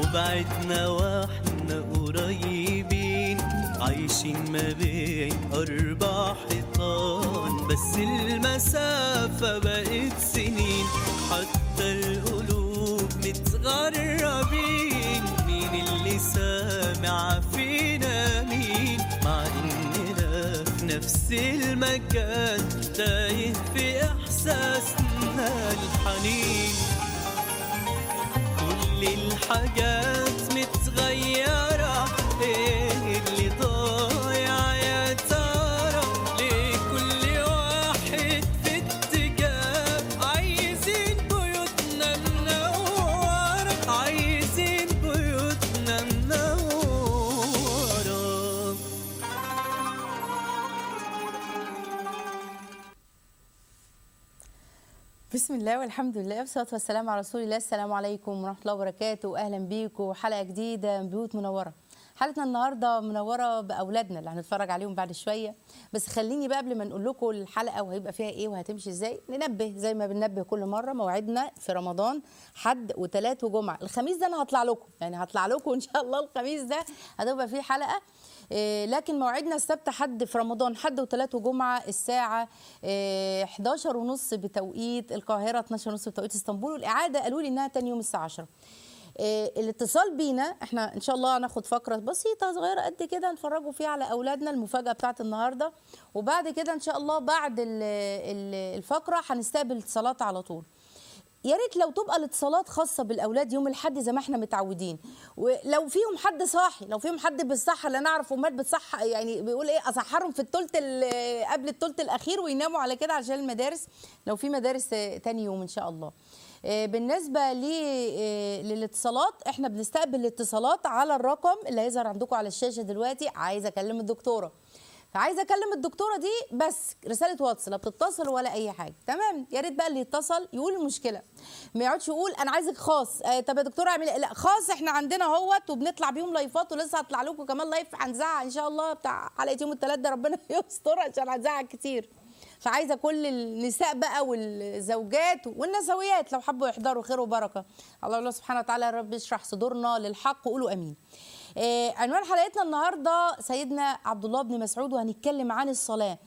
وبعدنا واحنا قريبين عايشين ما بين أربع حيطان بس المسافة بقت سنين حتى القلوب متغربين مين اللي سامع فينا مين مع إننا في نفس المكان تايه في إحساسنا الحنين كل الحاجات متغيرة ايه اللي ضايع يا ترى ليه كل واحد في اتجاه عايزين بيوتنا منورة عايزين بيوتنا منورة بسم الله والحمد لله والصلاه والسلام على رسول الله السلام عليكم ورحمه الله وبركاته اهلا بيكم حلقه جديده من بيوت منوره حلقتنا النهارده منوره باولادنا اللي هنتفرج عليهم بعد شويه بس خليني بقى قبل ما نقول لكم الحلقه وهيبقى فيها ايه وهتمشي ازاي ننبه زي ما بننبه كل مره موعدنا في رمضان حد وثلاث وجمعه الخميس ده انا هطلع لكم يعني هطلع لكم ان شاء الله الخميس ده هتبقى فيه حلقه إيه، لكن موعدنا السبت حد في رمضان حد وثلاث وجمعه الساعه إيه، 11 ونص بتوقيت القاهره 12 ونص بتوقيت اسطنبول والاعاده قالوا لي انها تاني يوم الساعه 10 إيه، الاتصال بينا احنا ان شاء الله هناخد فقره بسيطه صغيره قد كده نفرجوا فيها على اولادنا المفاجاه بتاعت النهارده وبعد كده ان شاء الله بعد ال- ال- الفقره هنستقبل اتصالات على طول يا ريت لو تبقى الاتصالات خاصه بالاولاد يوم الاحد زي ما احنا متعودين ولو فيهم حد صاحي لو فيهم حد بالصحه اللي نعرف امهات بتصح يعني بيقول ايه اسحرهم في الثلث ال- قبل الثلث الاخير ويناموا على كده عشان المدارس لو في مدارس آه، تاني يوم ان شاء الله آه، بالنسبه ل- آه، للاتصالات احنا بنستقبل الاتصالات على الرقم اللي هيظهر عندكم على الشاشه دلوقتي عايزه اكلم الدكتوره فعايزه اكلم الدكتوره دي بس رساله واتس لا بتتصل ولا اي حاجه تمام يا ريت بقى اللي يتصل يقول المشكله ما يقعدش يقول انا عايزك خاص آه طب يا دكتوره اعمل إيه؟ لا خاص احنا عندنا اهوت وبنطلع بيهم لايفات ولسه هطلع لكم كمان لايف هنزعق ان شاء الله بتاع حلقه يوم الثلاث ده ربنا يستر عشان هنزعق كتير فعايزه كل النساء بقى والزوجات والنسويات لو حبوا يحضروا خير وبركه الله الله سبحانه وتعالى يا رب يشرح صدورنا للحق وقولوا امين آه، عنوان حلقتنا النهارده سيدنا عبد الله بن مسعود وهنتكلم عن الصلاه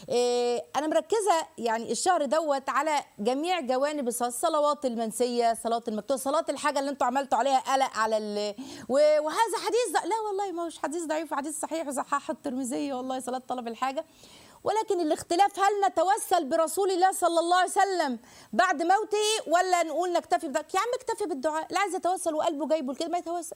آه، انا مركزه يعني الشهر دوت على جميع جوانب الصلاه الصلوات المنسيه صلاه المكتوبه صلاه الحاجه اللي انتوا عملتوا عليها قلق على ال... و- وهذا حديث ض- لا والله ما هوش حديث ضعيف حديث صحيح وصححه الترمذي والله صلاه طلب الحاجه ولكن الاختلاف هل نتوسل برسول الله صلى الله عليه وسلم بعد موته ولا نقول نكتفي بذلك يا عم اكتفي بالدعاء اللي عايز يتوسل وقلبه جايبه كده ما يتوسل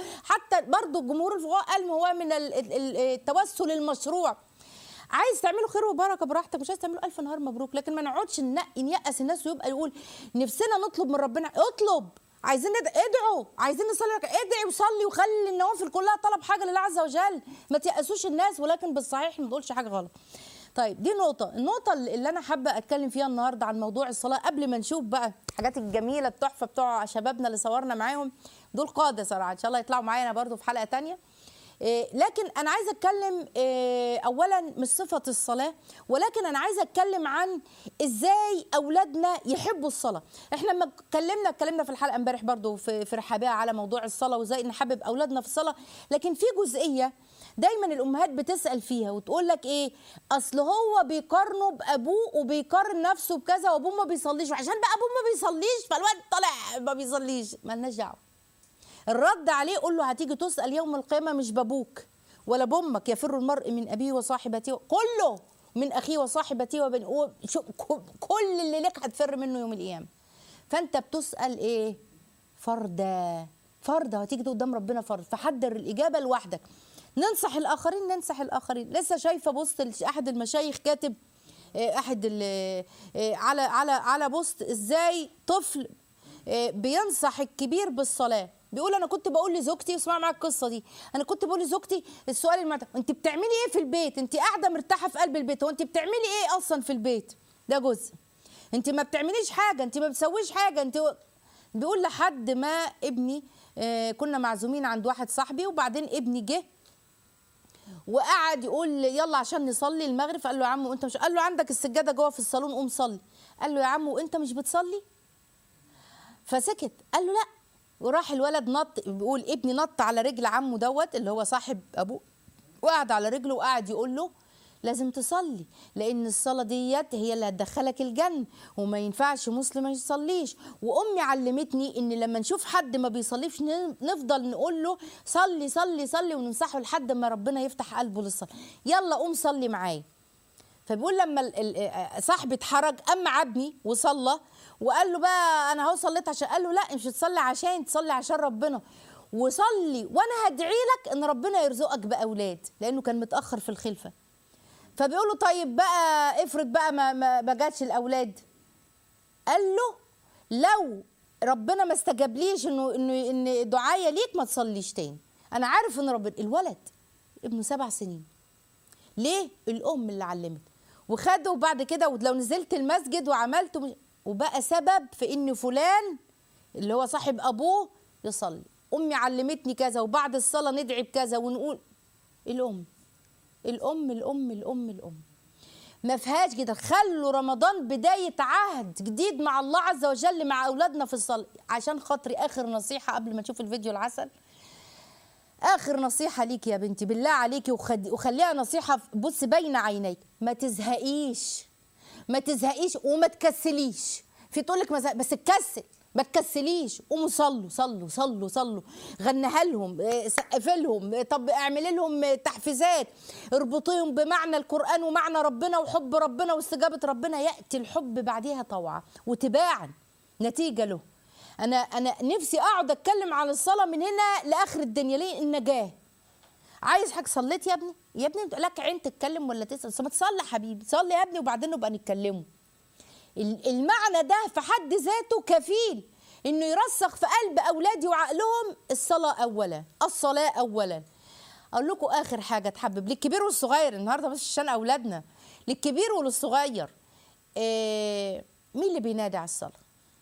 حتى برضو جمهور الفقهاء قال ما هو من ال- ال- ال- التوسل المشروع عايز تعملوا خير وبركه براحتك مش عايز تعملوا الف نهار مبروك لكن ما نقعدش ننقي نيأس الناس ويبقى يقول نفسنا نطلب من ربنا اطلب عايزين ند... ادعوا عايزين نصلي ركعة. ادعي وصلي وخلي النوافل كلها طلب حاجه لله عز وجل ما تيأسوش الناس ولكن بالصحيح ما تقولش حاجه غلط طيب دي نقطة، النقطة اللي أنا حابة أتكلم فيها النهاردة عن موضوع الصلاة قبل ما نشوف بقى الحاجات الجميلة التحفة بتوع شبابنا اللي صورنا معاهم دول قادة صراحة إن شاء الله يطلعوا معانا برضو في حلقة تانية. إيه، لكن انا عايزه اتكلم إيه، اولا مش صفه الصلاه ولكن انا عايزه اتكلم عن ازاي اولادنا يحبوا الصلاه احنا لما اتكلمنا اتكلمنا في الحلقه امبارح برضو في في رحابها على موضوع الصلاه وازاي نحبب اولادنا في الصلاه لكن في جزئيه دايما الامهات بتسال فيها وتقول لك ايه اصل هو بيقارنه بابوه وبيقارن نفسه بكذا وابوه ما بيصليش وعشان بقى ابوه ما بيصليش فالواد طالع ما بيصليش مالناش دعوه الرد عليه قول له هتيجي تسأل يوم القيامة مش بابوك ولا بأمك يفر المرء من أبيه وصاحبته كله من أخيه وصاحبته وبن و- شو- ك- كل اللي لك هتفر منه يوم القيامة فأنت بتسأل إيه فردا فردا هتيجي قدام ربنا فرد فحضر الإجابة لوحدك ننصح الآخرين ننصح الآخرين لسه شايفة بوست أحد المشايخ كاتب آه، أحد ال- آه، على على على بوست إزاي طفل آه، بينصح الكبير بالصلاه بيقول انا كنت بقول لزوجتي اسمع معايا القصه دي انا كنت بقول لزوجتي السؤال المعتاد انت بتعملي ايه في البيت انت قاعده مرتاحه في قلب البيت هو انت بتعملي ايه اصلا في البيت ده جزء انت ما بتعمليش حاجه انت ما بتسويش حاجه انت بيقول لحد ما ابني آه، كنا معزومين عند واحد صاحبي وبعدين ابني جه وقعد يقول يلا عشان نصلي المغرب فقال له يا عم وانت مش قال له عندك السجاده جوه في الصالون قوم صلي قال له يا عم وانت مش بتصلي فسكت قال له لا وراح الولد نط بيقول ابني نط على رجل عمه دوت اللي هو صاحب ابوه وقعد على رجله وقعد يقول له لازم تصلي لان الصلاه ديت هي اللي هتدخلك الجنه وما ينفعش مسلم ما يصليش وامي علمتني ان لما نشوف حد ما بيصليش ن- نفضل نقول له صلي صلي صلي وننصحه لحد ما ربنا يفتح قلبه للصلاه يلا قوم صلي معايا فبيقول لما ال- ال- صاحبي اتحرج قام عبني وصلى وقال له بقى انا اهو صليت عشان قال له لا مش تصلي عشان تصلي عشان ربنا وصلي وانا هدعي لك ان ربنا يرزقك باولاد لانه كان متاخر في الخلفه فبيقول له طيب بقى افرض بقى ما ما ما جاتش الاولاد قال له لو ربنا ما استجابليش انه انه ان دعايا ليك ما تصليش تاني انا عارف ان ربنا الولد ابنه سبع سنين ليه الام اللي علمت وخده بعد كده ولو نزلت المسجد وعملت مش- وبقى سبب في ان فلان اللي هو صاحب ابوه يصلي امي علمتني كذا وبعد الصلاه ندعي بكذا ونقول الام الام الام الام الام ما فيهاش كده خلوا رمضان بداية عهد جديد مع الله عز وجل مع أولادنا في الصلاة عشان خاطري آخر نصيحة قبل ما نشوف الفيديو العسل آخر نصيحة ليك يا بنتي بالله عليكي وخد... وخليها نصيحة في- بص بين عينيك ما تزهقيش ما تزهقيش وما تكسليش في تقول لك مزهق بس تكسل ما تكسليش قوموا صلوا صلوا صلوا صلوا غنها لهم إيه، سقف لهم إيه، طب اعملي لهم إيه، تحفيزات اربطيهم بمعنى القرآن ومعنى ربنا وحب ربنا واستجابة ربنا يأتي الحب بعدها طوعا وتباعا نتيجة له انا انا نفسي اقعد اتكلم عن الصلاه من هنا لاخر الدنيا ليه النجاه عايز حاجه صليت يا ابني يا ابني انت لك عين تتكلم ولا تسال بس ما تصلي يا حبيبي صلي يا ابني وبعدين نبقى نتكلموا ال- المعنى ده في حد ذاته كفيل انه يرسخ في قلب اولادي وعقلهم الصلاه اولا الصلاه اولا اقول لكم اخر حاجه تحبب للكبير والصغير النهارده بس عشان اولادنا للكبير وللصغير إيه مين اللي بينادي على الصلاه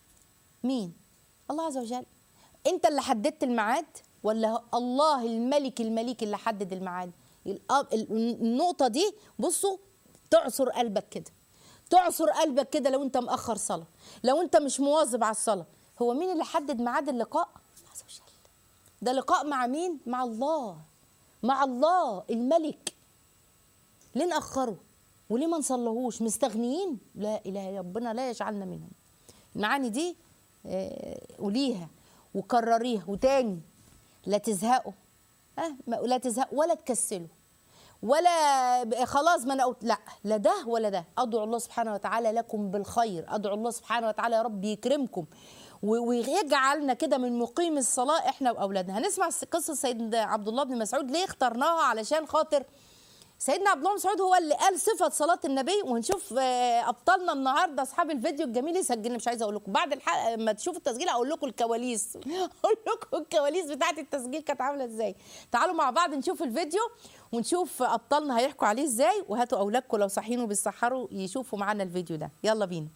مين الله عز وجل انت اللي حددت الميعاد ولا الله الملك المليك اللي حدد الميعاد الأ- ال- النقطه دي بصوا تعصر قلبك كده تعصر قلبك كده لو انت مأخر صلاه لو انت مش مواظب على الصلاه هو مين اللي حدد ميعاد اللقاء الله عز وجل ده لقاء مع مين مع الله مع الله الملك ليه نأخره وليه ما نصلهوش مستغنيين لا اله الا ربنا لا يجعلنا منهم المعاني دي آه، قوليها وكرريها وتاني لا تزهقوا ها ما- لا تزهقوا ولا تكسلوا ولا ب- خلاص ما انا قلت لا لا ده ولا ده ادعو الله سبحانه وتعالى لكم بالخير ادعو الله سبحانه وتعالى يا رب يكرمكم و- ويجعلنا كده من مقيم الصلاه احنا واولادنا هنسمع س- قصه سيدنا عبد الله بن مسعود ليه اخترناها علشان خاطر سيدنا عبد الله بن مسعود هو اللي قال صفه صلاه النبي وهنشوف آه، ابطالنا النهارده اصحاب الفيديو الجميل يسجلنا مش عايزه اقول لكم بعد الحلقه لما تشوفوا التسجيل اقول لكم الكواليس اقول لكم الكواليس بتاعه التسجيل كانت عامله ازاي تعالوا مع بعض نشوف الفيديو ونشوف ابطالنا هيحكوا عليه ازاي وهاتوا اولادكم لو صاحيين وبيسحروا يشوفوا معانا الفيديو ده يلا بينا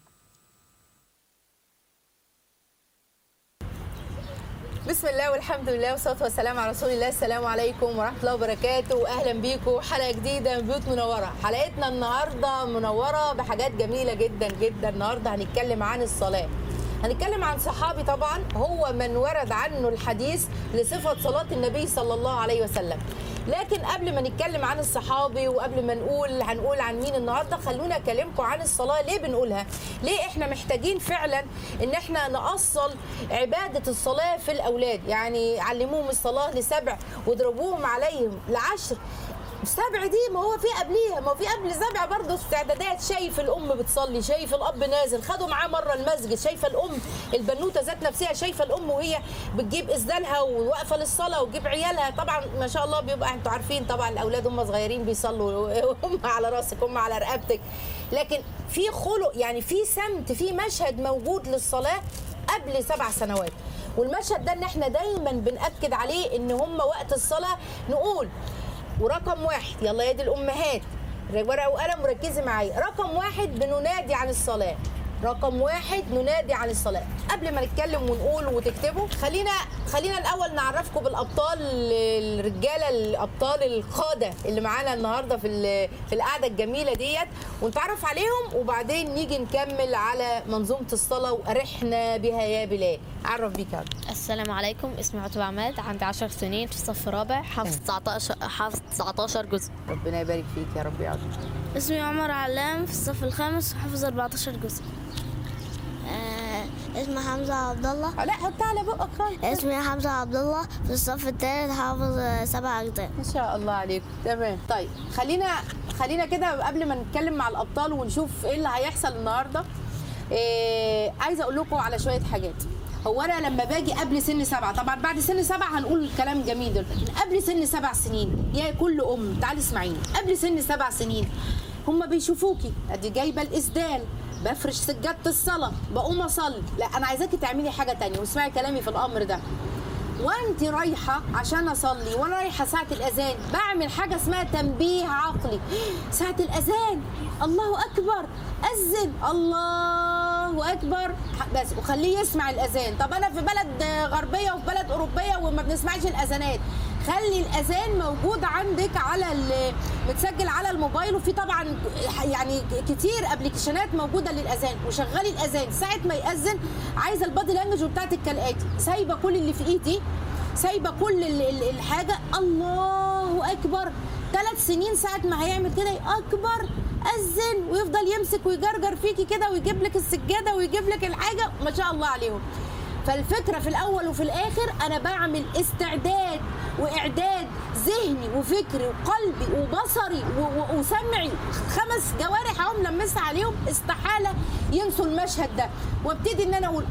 بسم الله والحمد لله والصلاه والسلام على رسول الله السلام عليكم ورحمه الله وبركاته واهلا بيكم حلقه جديده من بيوت منوره حلقتنا النهارده منوره بحاجات جميله جدا جدا النهارده هنتكلم عن الصلاه هنتكلم عن صحابي طبعا هو من ورد عنه الحديث لصفه صلاه النبي صلى الله عليه وسلم لكن قبل ما نتكلم عن الصحابي وقبل ما نقول هنقول عن مين النهارده خلونا اكلمكم عن الصلاه ليه بنقولها ليه احنا محتاجين فعلا ان احنا نأصل عباده الصلاه في الاولاد يعني علموهم الصلاه لسبع واضربوهم عليهم لعشر سبع دي ما هو في قبليها ما هو في قبل سبع برضه استعدادات شايف الام بتصلي شايف الاب نازل خدوا معاه مره المسجد شايفه الام البنوته ذات نفسها شايفه الام وهي بتجيب اسدالها وواقفه للصلاه وتجيب عيالها طبعا ما شاء الله بيبقى انتوا عارفين طبعا الاولاد هم صغيرين بيصلوا هم على راسك هم على رقبتك لكن في خلق يعني في سمت في مشهد موجود للصلاه قبل سبع سنوات والمشهد ده ان احنا دايما بنأكد عليه ان هم وقت الصلاه نقول ورقم واحد يلا يا دي الامهات ورقه وقلم وركزي معايا رقم واحد بننادي عن الصلاه رقم واحد ننادي عن الصلاة قبل ما نتكلم ونقول وتكتبوا خلينا خلينا الاول نعرفكم بالابطال الرجاله الابطال القاده اللي معانا النهارده في ال- في القعده الجميله ديت ونتعرف عليهم وبعدين نيجي نكمل على منظومه الصلاه وارحنا بها يا بلال عرف بيك يا عبد. السلام عليكم اسمي عتبة عماد عندي 10 سنين في الصف الرابع حافظ 19 حافظ 19 جزء ربنا يبارك فيك يا رب يا عبد. اسمي عمر علام في الصف الخامس وحافظ 14 جزء اسمي حمزة عبد الله لا حطها على بقك خالص اسمي حمزة عبد الله في الصف الثالث حافظ سبع أجزاء ما شاء الله عليكم تمام طيب خلينا خلينا كده قبل ما نتكلم مع الابطال ونشوف ايه اللي هيحصل النهارده إيه عايزه اقول لكم على شويه حاجات هو انا لما باجي قبل سن سبعه طبعا بعد سن سبعه هنقول كلام جميل دول لكن قبل سن سبع سنين يا كل ام تعالي اسمعيني قبل سن سبع سنين هم بيشوفوكي ادي جايبه الاسدال بفرش سجاده الصلاه بقوم اصلي لا انا عايزاكي تعملي حاجه تانية واسمعي كلامي في الامر ده وانت رايحه عشان اصلي وانا رايحه ساعه الاذان بعمل حاجه اسمها تنبيه عقلي ساعه الاذان الله اكبر اذن الله اكبر بس وخليه يسمع الاذان طب انا في بلد غربيه وفي بلد اوروبيه وما بنسمعش الاذانات خلي الاذان موجود عندك على ال- متسجل على الموبايل وفي طبعا يعني كتير ابلكيشنات موجوده للاذان وشغلي الاذان ساعه ما ياذن عايزه البادي لانجوج بتاعتك كالاتي سايبه كل اللي في ايدي سايبه كل ال- ال- الحاجه الله اكبر ثلاث سنين ساعه ما هيعمل كده اكبر اذن ويفضل يمسك ويجرجر فيكي كده ويجيب لك السجاده ويجيب لك الحاجه ما شاء الله عليهم فالفكره في الاول وفي الاخر انا بعمل استعداد واعداد ذهني وفكري وقلبي وبصري و- و- وسمعي خمس جوارح اهو ملمسه عليهم استحاله ينسوا المشهد ده وابتدي ان انا اقول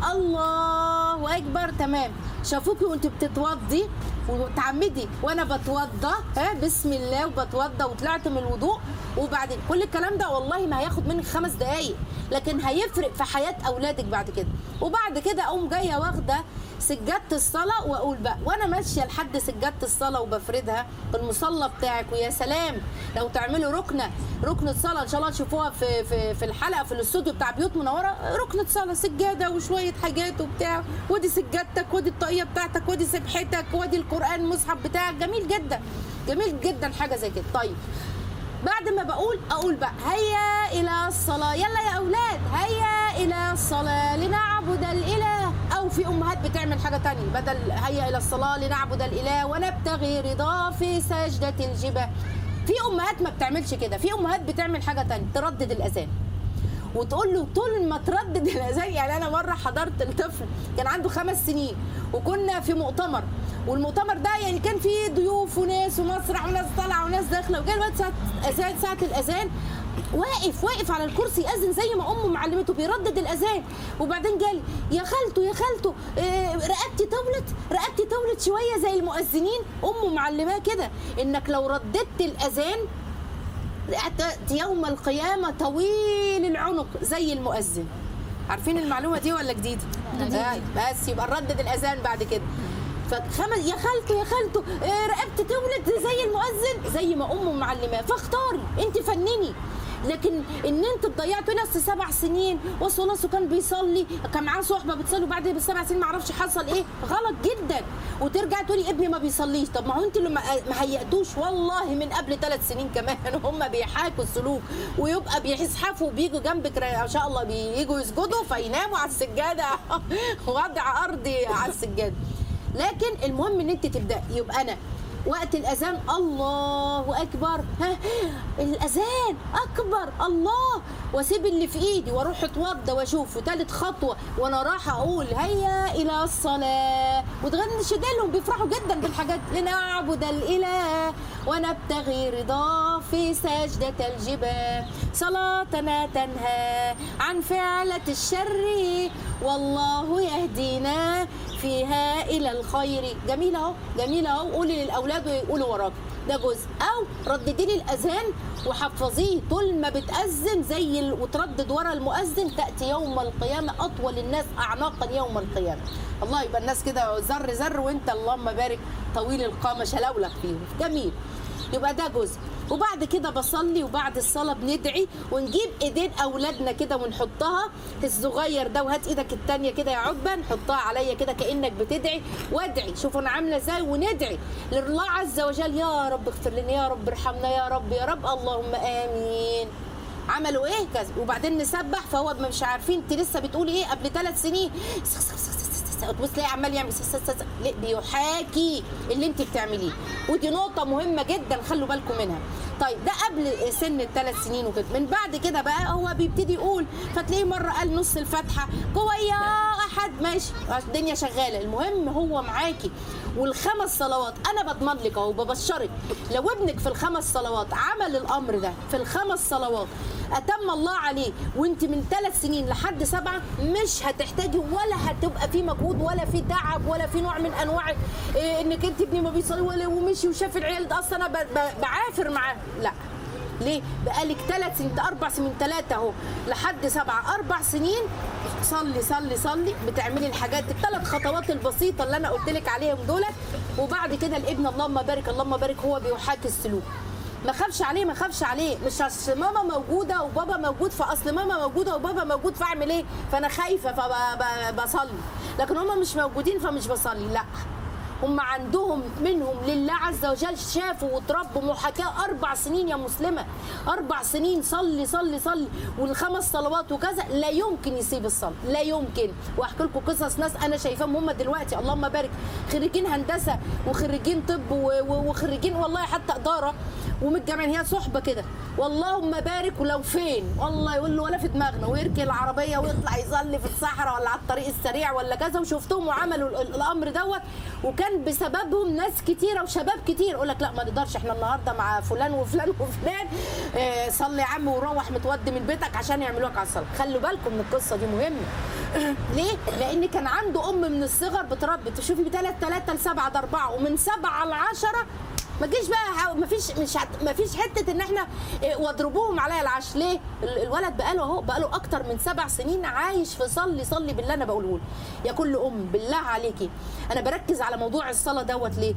الله اكبر تمام شافوكي وانت بتتوضي وتعمدي وانا بتوضى ها بسم الله وبتوضى وطلعت من الوضوء وبعدين كل الكلام ده والله ما هياخد منك خمس دقايق لكن هيفرق في حياه اولادك بعد كده وبعد كده اقوم جايه واخده سجاده الصلاه واقول بقى وانا ماشيه لحد سجاده الصلاه وبفردها في المصلى بتاعك ويا سلام لو تعملوا ركنه ركنه صلاه ان شاء الله تشوفوها في في في الحلقه في الاستوديو بتاع بيوت منوره ركنه صلاه سجاده وشويه حاجات وبتاع ودي سجادتك ودي الطاقيه بتاعتك ودي سبحتك ودي القران المصحف بتاعك جميل جدا جميل جدا حاجه زي كده طيب بعد ما بقول اقول بقى هيا الى الصلاه يلا يا اولاد هيا الى الصلاه لنعبد الاله او في امهات بتعمل حاجه تانية بدل هيا الى الصلاه لنعبد الاله ونبتغي رضاه في سجده الجباه في امهات ما بتعملش كده في امهات بتعمل حاجه تانية تردد الاذان وتقول له طول ما تردد الاذان يعني انا مره حضرت الطفل كان عنده خمس سنين وكنا في مؤتمر والمؤتمر ده يعني كان فيه ضيوف وناس ومسرح وناس طالعه وناس داخله وجاء الوقت ساعه اذان ساعه الاذان واقف واقف على الكرسي يأذن زي ما امه معلمته بيردد الاذان وبعدين جالي يا خالته يا خالته آه، رقبتي طولت رقبتي طولت شويه زي المؤذنين امه معلماه كده انك لو رددت الاذان أتت يوم القيامة طويل العنق زي المؤذن عارفين المعلومة دي ولا جديدة؟ آه، بس يبقى نردد الأذان بعد كده فخمس يا خالته يا خالته آه، رقبتي تولد زي المؤذن زي ما امه معلماه فاختاري انت فنني لكن ان انت تضيعت ناس سبع سنين وصل ناس كان بيصلي كان معاه صحبه بتصلي وبعد بالسبع سنين ما اعرفش حصل ايه غلط جدا وترجع تقولي ابني ما بيصليش طب ما هو انت اللي ما ما هيأتوش والله من قبل ثلاث سنين كمان هم بيحاكوا السلوك ويبقى بيزحفوا وبيجوا جنبك ما شاء الله بييجوا يسجدوا فيناموا على السجاده وضع ارضي على السجاده لكن المهم ان انت تبدأ يبقى انا وقت الاذان الله اكبر ها الاذان اكبر الله واسيب اللي في ايدي واروح اتوضى واشوفه ثالث خطوه وانا رايحه اقول هيا الى الصلاه وتغني شدالهم بيفرحوا جدا بالحاجات لنعبد الاله ونبتغي رضاه في سجده الجباه صلاتنا تنهى عن فعلة الشر والله يهدينا فيها الى الخير جميل اهو جميل اهو قولي للاولاد ويقولوا وراك ده جزء او رددي لي الاذان وحفظيه طول ما بتاذن زي ال... وتردد ورا المؤذن تاتي يوم القيامه اطول الناس اعناقا يوم القيامه الله يبقى الناس كده زر زر وانت اللهم بارك طويل القامه شلولك فيهم جميل يبقى ده جزء وبعد كده بصلي وبعد الصلاه بندعي ونجيب ايدين اولادنا كده ونحطها الصغير ده وهات ايدك التانية كده يا عقبه نحطها عليا كده كانك بتدعي وادعي شوفوا انا عامله ازاي وندعي لله عز وجل يا رب اغفر لنا يا رب ارحمنا يا رب يا رب اللهم امين عملوا ايه كذا وبعدين نسبح فهو مش عارفين انت لسه بتقولي ايه قبل ثلاث سنين تبص تلاقي عمال يعمل سس سس سس. لا، بيحاكي اللي انت بتعمليه ودي نقطه مهمه جدا خلوا بالكم منها طيب ده قبل سن الثلاث سنين وكده من بعد كده بقى هو بيبتدي يقول فتلاقيه مره قال نص الفاتحه جوه يا احد ماشي الدنيا شغاله المهم هو معاكي والخمس صلوات انا بضمن لك اهو ببشرك لو ابنك في الخمس صلوات عمل الامر ده في الخمس صلوات اتم الله عليه وانت من ثلاث سنين لحد سبعه مش هتحتاجي ولا هتبقى في مجهود ولا في تعب ولا في نوع من انواع إيه انك انت ابني ما بيصلي ولا ومشي وشاف العيال ده اصلا انا ب- ب- بعافر معاه لا ليه؟ بقالك ثلاث سنين اربع سنين ثلاثه اهو لحد سبعه اربع سنين صلي صلي صلي بتعملي الحاجات الثلاث خطوات البسيطه اللي انا قلت لك عليهم دولت وبعد كده الابن اللهم بارك اللهم بارك هو بيحاكي السلوك ما خافش عليه ما خافش عليه مش عشان ماما موجوده وبابا موجود فاصل ماما موجوده وبابا موجود فاعمل ايه فانا خايفه فبصلي لكن هم مش موجودين فمش بصلي لا هم عندهم منهم لله عز وجل شافوا وتربوا محاكاة أربع سنين يا مسلمة أربع سنين صلي صلي صلي والخمس صلوات وكذا لا يمكن يسيب الصلاة لا يمكن وأحكي لكم قصص ناس أنا شايفاهم هم دلوقتي اللهم بارك خريجين هندسة وخريجين طب و- و- وخريجين والله حتى إدارة ومتجمعين هي صحبة كده واللهم بارك ولو فين والله يقول له ولا في دماغنا ويركن العربية ويطلع يصلي في الصحراء ولا على الطريق السريع ولا كذا وشفتهم وعملوا ال- ال- الأمر دوت وكان بسببهم ناس كتيرة وشباب كتير يقول لك لا ما نقدرش احنا النهارده مع فلان وفلان وفلان اه صلي يا عم وروح متودي من بيتك عشان يعملوك على الصلاة خلوا بالكم من القصة دي مهمة ليه؟ لأن كان عنده أم من الصغر بتربي تشوفي بثلاث ثلاثة لسبعة ده أربعة ومن سبعة لعشرة ما تجيش بقى ما فيش مش هت- ما فيش حته ان احنا إيه، واضربوهم عليا العش ليه؟ ال- الولد بقاله اهو بقاله اكتر من سبع سنين عايش في صلي صلي بالله انا بقوله له يا كل ام بالله عليكي انا بركز على موضوع الصلاه دوت ليه؟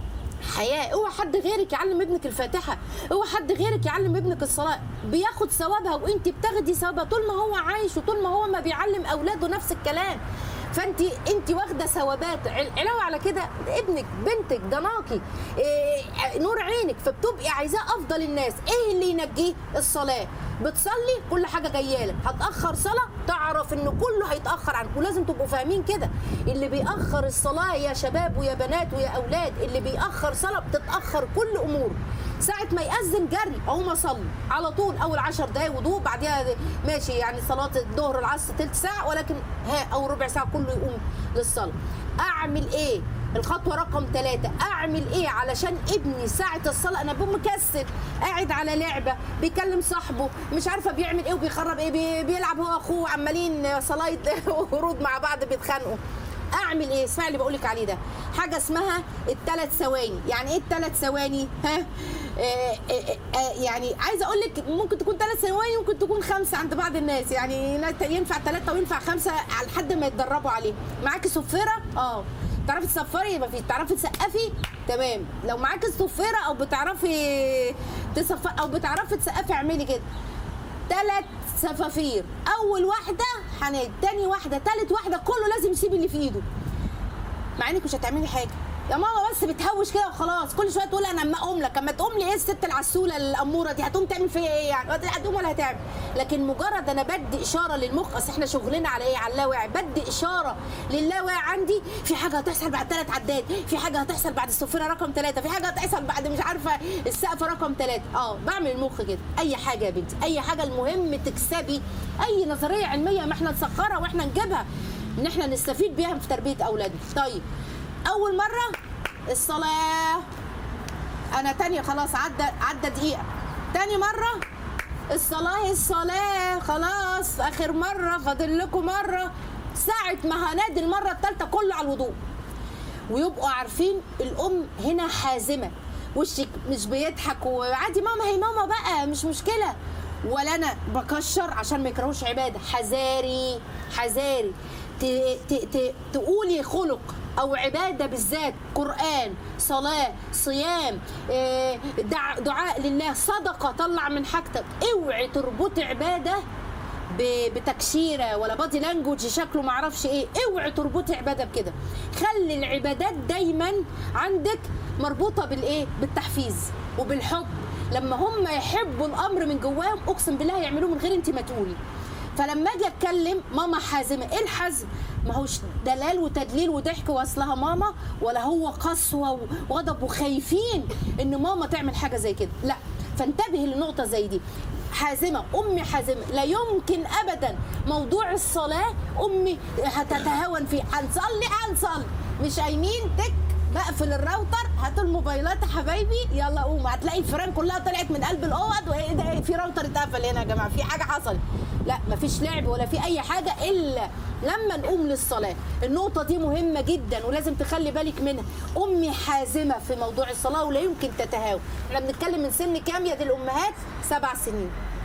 حياه اوعى حد غيرك يعلم ابنك الفاتحه اوعى حد غيرك يعلم ابنك الصلاه بياخد ثوابها وانت بتاخدي ثوابها طول ما هو عايش وطول ما هو ما بيعلم اولاده نفس الكلام فانت انت واخده ثوابات عل- علاوه على كده ابنك بنتك ضناكي إيه نور عينك فبتبقي عايزاه افضل الناس ايه اللي ينجيه الصلاه بتصلي كل حاجه جايه لك هتاخر صلاه تعرف ان كله هيتاخر عنك ولازم تبقوا فاهمين كده اللي بيأخر الصلاه يا شباب ويا بنات ويا اولاد اللي بيأخر صلاه بتتأخر كل اموره ساعة ما يأذن جري أقوم أصلي على طول أول عشر دقايق وضوء بعديها ماشي يعني صلاة الظهر العصر تلت ساعة ولكن ها أو ربع ساعة كله يقوم للصلاة أعمل إيه؟ الخطوة رقم ثلاثة أعمل إيه علشان ابني ساعة الصلاة أنا بقوم مكسل قاعد على لعبة بيكلم صاحبه مش عارفة بيعمل إيه وبيخرب إيه بي- بيلعب هو وأخوه عمالين صلاة ورود مع بعض بيتخانقوا اعمل ايه اسمعي اللي بقولك عليه ده حاجه اسمها الثلاث ثواني يعني ايه الثلاث ثواني ها آه آه آه يعني عايزه اقول لك ممكن تكون ثلاث ثواني ممكن تكون خمسه عند بعض الناس يعني ناس ينفع ثلاثه وينفع خمسه على حد ما يتدربوا عليه معاكي صفيره اه تعرفي تصفري يبقى في تعرفي تسقفي تمام لو معاكي الصفيره او بتعرفي تصف او بتعرفي تسقفي اعملي كده ثلاث صفافير اول واحده حنان تاني واحده تالت واحده كله لازم يسيب اللي في ايده مع انك مش هتعملي حاجه يا ماما بس بتهوش كده وخلاص كل شويه تقول انا اما اقوم لك اما تقوم لي ايه الست العسوله الاموره دي هتقوم تعمل فيا ايه يعني هتقوم ولا هتعمل لكن مجرد انا بدي اشاره للمخ اصل احنا شغلنا على ايه على اللاواعي بدي اشاره للاواعي عندي في حاجه هتحصل بعد ثلاث عداد في حاجه هتحصل بعد الصفيره رقم ثلاثه في حاجه هتحصل بعد مش عارفه السقف رقم ثلاثه اه بعمل المخ كده اي حاجه يا بنتي اي حاجه المهم تكسبي اي نظريه علميه ما احنا نسخرها واحنا نجيبها ان احنا نستفيد بيها في تربيه اولادنا طيب اول مره الصلاه انا تانية خلاص عدى عدى دقيقه تاني مره الصلاه الصلاه خلاص اخر مره فاضل لكم مره ساعه ما هنادي المره الثالثه كله على الوضوء ويبقوا عارفين الام هنا حازمه وشك مش بيضحك وعادي ماما هي ماما بقى مش مشكله ولا انا بكشر عشان ما يكرهوش عباده حذاري حذاري ت- ت- ت- تقولي خلق او عباده بالذات قران صلاه صيام آه، دع- دعاء لله صدقه طلع من حاجتك اوعي تربطي عباده ب- بتكشيره ولا بادي لانجوج شكله معرفش ايه اوعي تربطي عباده بكده خلي العبادات دايما عندك مربوطه بالايه بالتحفيز وبالحب لما هم يحبوا الامر من جواهم اقسم بالله هيعملوه من غير انت ما تقولي فلما اجي اتكلم ماما حازمه ايه الحزم ما هوش دلال وتدليل وضحك واصلها ماما ولا هو قسوه وغضب وخايفين ان ماما تعمل حاجه زي كده لا فانتبهي لنقطه زي دي حازمه امي حازمه لا يمكن ابدا موضوع الصلاه امي هتتهاون فيه هنصلي هنصلي مش قايمين تك بقفل الراوتر هاتوا الموبايلات يا حبايبي يلا قوم هتلاقي الفيران كلها طلعت من قلب الاوض وايه ده إيه؟ في راوتر اتقفل هنا يا جماعه في حاجه حصلت لا مفيش لعب ولا في اي حاجه الا لما نقوم للصلاه النقطه دي مهمه جدا ولازم تخلي بالك منها امي حازمه في موضوع الصلاه ولا يمكن تتهاون احنا بنتكلم من سن كام يا دي الامهات سبع سنين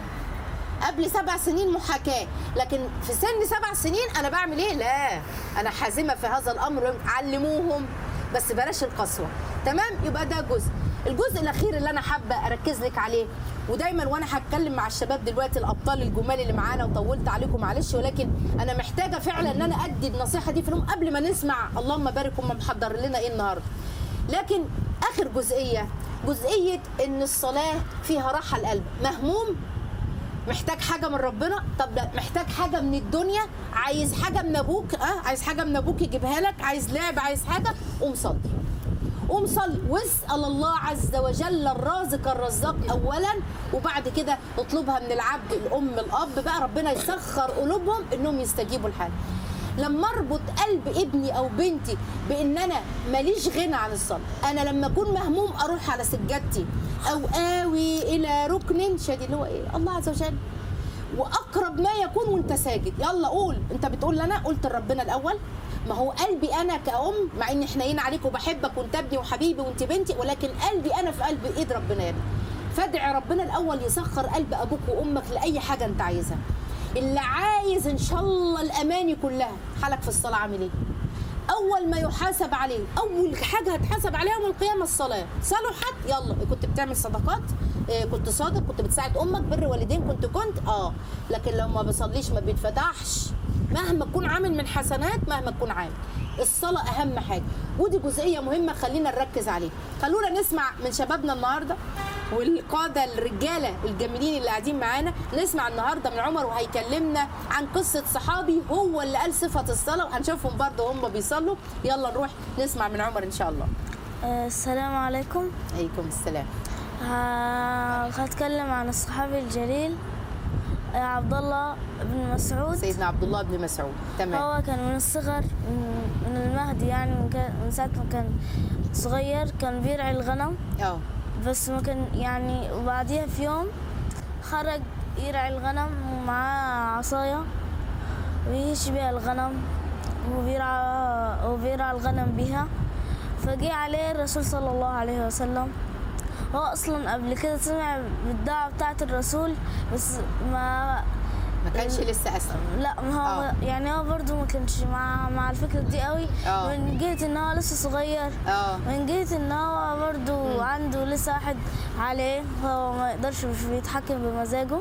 قبل سبع سنين محاكاة لكن في سن سبع سنين أنا بعمل إيه؟ لا أنا حازمة في هذا الأمر علموهم بس بلاش القسوة تمام؟ يبقى ده جزء الجزء الأخير اللي أنا حابة أركز لك عليه ودايما وانا هتكلم مع الشباب دلوقتي الابطال الجمال اللي معانا وطولت عليكم معلش ولكن انا محتاجه فعلا ان انا ادي النصيحه دي في الام قبل ما نسمع اللهم بارك هم محضر لنا ايه النهارده لكن اخر جزئيه جزئيه ان الصلاه فيها راحه القلب مهموم محتاج حاجه من ربنا طب لا محتاج حاجه من الدنيا عايز حاجه من ابوك اه عايز حاجه من ابوك يجيبها لك عايز لعب عايز حاجه قوم صلي قوم صلي واسال الله عز وجل الرازق الرزاق اولا وبعد كده اطلبها من العبد الام الاب بقى ربنا يسخر قلوبهم انهم يستجيبوا الحال لما اربط قلب ابني او بنتي بان انا ماليش غنى عن الصلاه انا لما اكون مهموم اروح على سجادتي او اوي الى ركن شديد اللي هو ايه الله عز وجل واقرب ما يكون وانت ساجد يلا قول انت بتقول لنا قلت لربنا الاول ما هو قلبي انا كأم مع ان حنين عليك وبحبك وانت ابني وحبيبي وانت بنتي ولكن قلبي انا في قلب ايد ربنا يعني فادعي ربنا الاول يسخر قلب ابوك وامك لاي حاجه انت عايزها اللي عايز ان شاء الله الاماني كلها حالك في الصلاه عامل ايه اول ما يحاسب عليه اول حاجه هتحاسب عليها يوم القيامه الصلاه صلحت يلا كنت بتعمل صدقات إيه، كنت صادق كنت بتساعد امك بر والدين كنت كنت اه لكن لو ما بصليش ما بيتفتحش مهما تكون عامل من حسنات مهما تكون عامل الصلاة أهم حاجة ودي جزئية مهمة خلينا نركز عليها خلونا نسمع من شبابنا النهاردة والقادة الرجالة الجميلين اللي قاعدين معانا نسمع النهاردة من عمر وهيكلمنا عن قصة صحابي هو اللي قال صفة الصلاة وهنشوفهم برضه هم بيصلوا يلا نروح نسمع من عمر إن شاء الله آه، السلام عليكم عليكم السلام ها- هتكلم عن الصحابي الجليل آه، عبد الله بن مسعود سيدنا عبد الله بن مسعود تمام هو كان من الصغر من من المهد يعني من, كان من ساعة ما كان صغير كان بيرعي الغنم اه بس ما كان يعني وبعديها في يوم خرج يرعي الغنم ومعاه عصاية ويهش بيها الغنم وبيرعى وبيرعى الغنم بيها فجي عليه الرسول صلى الله عليه وسلم هو اصلا قبل كده سمع بالدعوة بتاعة الرسول بس ما ما كانش لسه أسلم لا ما هو آه. يعني هو برضه ما كانش مع مع الفكرة دي قوي آه. من جهة ان هو لسه صغير اه من جهة ان هو برضو عنده لسه واحد عليه هو ما يقدرش مش بيتحكم بمزاجه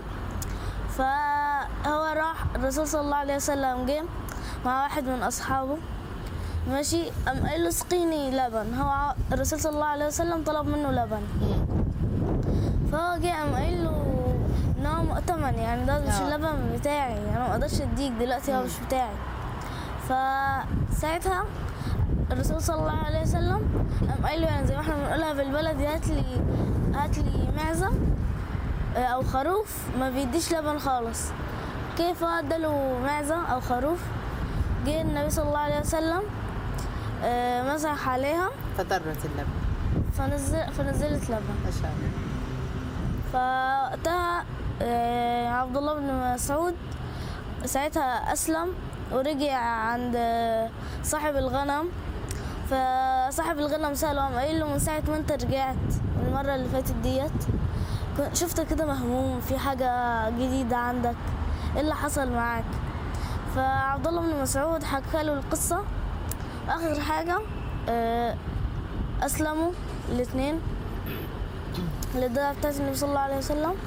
فهو راح الرسول صلى الله عليه وسلم جه مع واحد من اصحابه ماشي قام قال له اسقيني لبن هو ع- الرسول صلى الله عليه وسلم طلب منه لبن فهو جه قام قايل له ان هو مؤتمن يعني ده مش آه. اللبن بتاعي انا ما اقدرش اديك دلوقتي هو مش بتاعي فساعتها الرسول صلى الله عليه وسلم قام قايل له يعني زي ما احنا بنقولها بالبلد هات لي هات لي معزه آه، او خروف ما بيديش لبن خالص كيف اداله معزه او خروف جه النبي صلى الله عليه وسلم آه، مسح عليها فضرت اللبن فنزل فنزلت لبن ما شاء الله فوقتها آه، عبد الله بن مسعود ساعتها أسلم ورجع عند آه، صاحب الغنم فصاحب الغنم سأله قام قايل له من ساعة ما انت رجعت المرة اللي فاتت ديت كنت- شفتك كده مهموم في حاجة جديدة عندك ايه اللي حصل معاك فعبد الله بن مسعود حكى له القصة اخر حاجه آه، اسلموا الاثنين للدعوه بتاعت النبي صلى الله عليه وسلم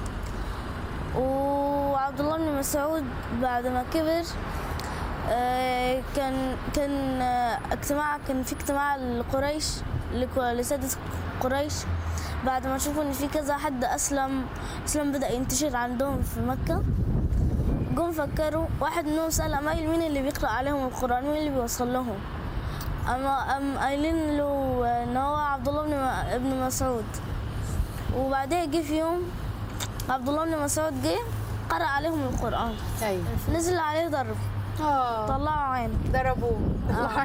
وعبد الله بن مسعود بعد ما كبر آه، كان كان آه، اجتماع كان في اجتماع لقريش لك- لسادة قريش بعد ما شافوا ان في كذا حد اسلم اسلم بدا ينتشر عندهم في مكه جم فكروا واحد منهم سال امايل مين اللي بيقرا عليهم القران مين اللي بيوصل لهم اما ام قايلين له ان هو عبد الله بن م- ابن مسعود وبعدها جه في يوم عبد الله بن مسعود جه قرأ عليهم القرآن ايوه نزل عليه ضرب اه طلعوا عينه ضربوه آه.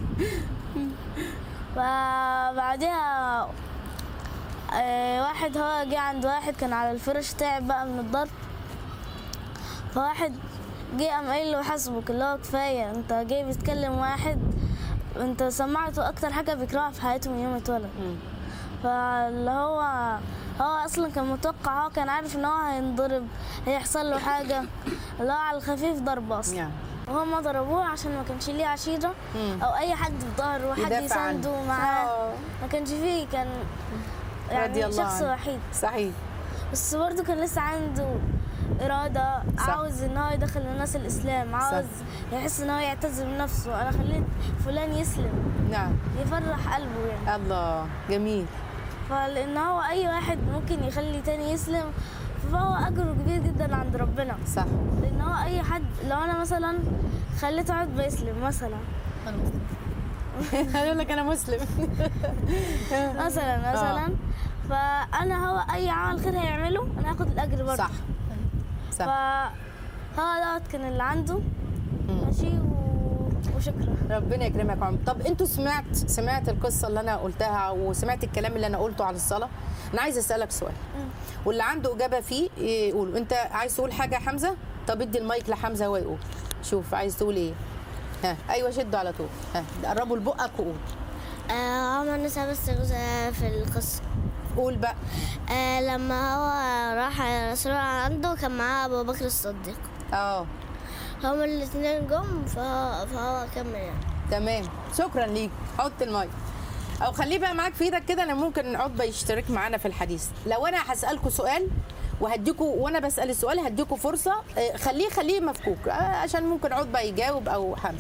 فبعدها آه، واحد هو جه عند واحد كان على الفرش تعب بقى من الضرب فواحد جه قام قايل له حسبك اللي هو كفايه انت جاي بتكلم واحد انت سمعته اكتر حاجه بيكرهها في حياته من يوم ما اتولد فاللي هو هو اصلا كان متوقع هو كان عارف ان هو هينضرب هيحصل له حاجه اللي هو على الخفيف ضربه اصلا نعم. وهم ضربوه عشان ما كانش ليه عشيره مم. او اي حد في ظهره وحد يدافع عنه. يسانده معاه آه. ما كانش فيه كان رضي يعني الله شخص عنه. وحيد صحيح بس برضه كان لسه عنده إرادة صح. عاوز إن هو يدخل الناس الإسلام عاوز يحس إن هو يعتز بنفسه أنا خليت فلان يسلم نعم يفرح قلبه يعني الله جميل فلأن هو أي واحد ممكن يخلي تاني يسلم فهو أجره كبير جدا عند ربنا صح لأن هو أي حد لو أنا مثلا خليته عاد بيسلم مثلا هيقول لك انا مسلم مثلا مثلا فأنا هو أي عمل خير هيعمله أنا هاخد الأجر برضه صح صح فهو دوت كان اللي عنده ماشي و... وشكرا ربنا يكرمك يا عم طب انتوا سمعت سمعت القصه اللي انا قلتها وسمعت الكلام اللي انا قلته على الصلاه انا عايزه اسالك سؤال واللي عنده اجابه فيه يقول انت عايز تقول حاجه يا حمزه طب ادي المايك لحمزه هو يقول شوف عايز تقول ايه ها ايوه شده على طول ها قربوا لبقك وقول آه عمر نسا بس جزء في القصة قول بقى آه لما هو راح الرسول عنده كان معاه أبو بكر الصديق اه هما الاتنين جم فهو, فهو كمل يعني تمام شكرا ليك حط المايك او خليه بقى معاك في ايدك كده انا ممكن عقبه يشترك معانا في الحديث لو انا هسالكوا سؤال وهديكوا وانا بسال السؤال هديكوا فرصه آه، خليه خليه مفكوك آه، عشان ممكن عقبه يجاوب او حمزه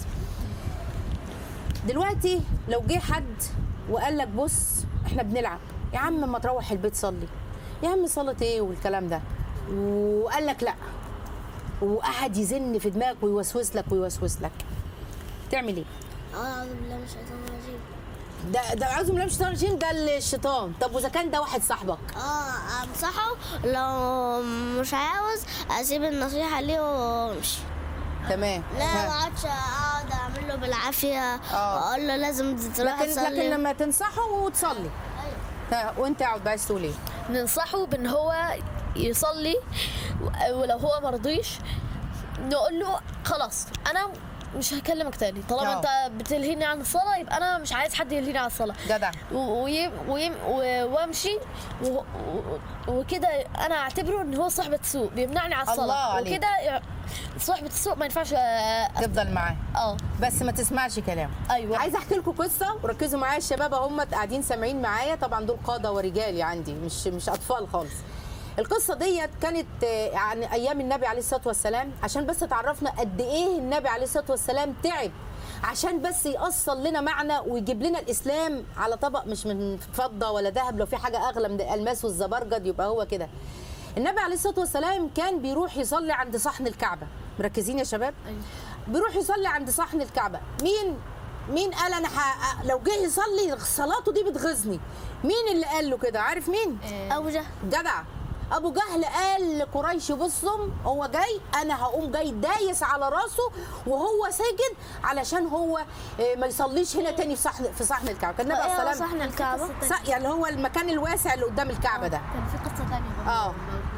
دلوقتي لو جه حد وقال لك بص احنا بنلعب يا عم ما تروح البيت صلي يا عم صلاه ايه والكلام ده وقال لك لا وقعد يزن في دماغك ويوسوس لك ويوسوس لك تعمل ايه أعوذ بالله من الشيطان الرجيم ده ده اعوذ بالله من الشيطان الرجيم ده الشيطان طب واذا كان ده واحد صاحبك اه انصحه لو مش عاوز اسيب النصيحة ليه وامشي تمام لا ما ها. اقعدش اقعد اعمل له بالعافية واقول له لازم تروح لكن تصلي لكن لما تنصحه وتصلي ها، وانت قاعد عايز تقول ايه ننصحه بان هو يصلي و- ولو هو مرضيش نقول له خلاص انا مش هكلمك تاني طالما آه. انت بتلهيني عن الصلاه يبقى انا مش عايز حد يلهيني عن الصلاه جدع و- ويم ويم و- وامشي و- و- وكده انا اعتبره ان هو صاحبة سوء بيمنعني عن الله الصلاه عليك. وكده ي- صاحبة السوء ما ينفعش أ- تفضل معاه اه بس ما تسمعش كلامه ايوه عايزه احكي لكم قصه وركزوا معايا الشباب هم قاعدين سامعين معايا طبعا دول قاده ورجال عندي مش مش اطفال خالص القصه ديت كانت آه، عن ايام النبي عليه الصلاه والسلام عشان بس تعرفنا قد ايه النبي عليه الصلاه والسلام تعب عشان بس يأصل لنا معنى ويجيب لنا الاسلام على طبق مش من فضه ولا ذهب لو في حاجه اغلى من الالماس والزبرجد يبقى هو كده النبي عليه الصلاه والسلام كان بيروح يصلي عند صحن الكعبه مركزين يا شباب أيوة. بيروح يصلي عند صحن الكعبه مين مين قال انا ح... لو جه يصلي صلاته دي بتغيظني مين اللي قال له كده عارف مين أبو جهل جدع ابو جهل قال لقريش بصوا هو جاي انا هقوم جاي دايس على راسه وهو ساجد علشان هو آه، ما يصليش هنا تاني في صحن في صحن الكعبه كان النبي عليه إيه هو الصلاه صحن الكعبة صح يعني هو المكان الواسع اللي قدام الكعبه ده كان في قصه ثانيه برضه آه.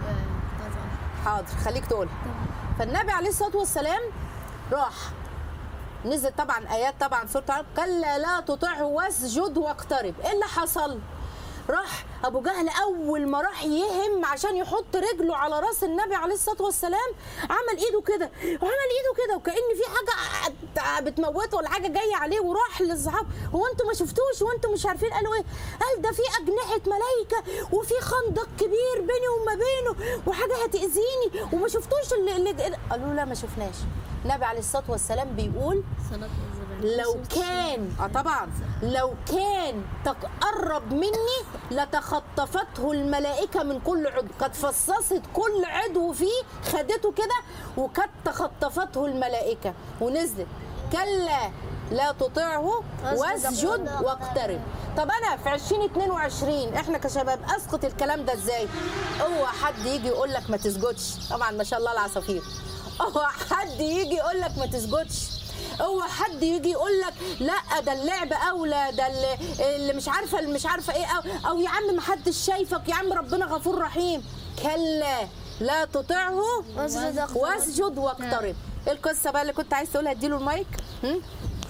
حاضر خليك تقول فالنبي عليه الصلاه والسلام راح نزل طبعا ايات طبعا سوره العرب كلا لا تطعه واسجد واقترب ايه اللي حصل راح ابو جهل اول ما راح يهم عشان يحط رجله على راس النبي عليه الصلاه والسلام عمل ايده كده وعمل ايده كده وكان في حاجه بتموته ولا حاجه جايه عليه وراح للصحاب هو انتوا ما شفتوش وانتوا مش عارفين قالوا ايه قال ده في اجنحه ملائكه وفي خندق كبير بيني وما بينه وحاجه هتاذيني وما شفتوش اللي, اللي قالوا لا ما شفناش النبي عليه الصلاه والسلام بيقول لو كان اه طبعا لو كان تقرب مني لتخطفته الملائكه من كل عضو كانت فصصت كل عضو فيه خدته كده وكانت تخطفته الملائكه ونزلت كلا لا تطعه واسجد واقترب طب انا في 2022 احنا كشباب اسقط الكلام ده ازاي اوعى حد يجي يقول لك ما تسجدش طبعا ما شاء الله العصافير اوعى حد يجي يقول لك ما تسجدش اوعى حد يجي يقول لك لا ده اللعب اولى ده اللي, اللي مش عارفه اللي مش عارفه ايه أو, او يا عم ما حدش شايفك يا عم ربنا غفور رحيم كلا لا تطعه واسجد واقترب. واسجد واقترب ايه القصه بقى اللي كنت عايز تقولها اديله المايك هم؟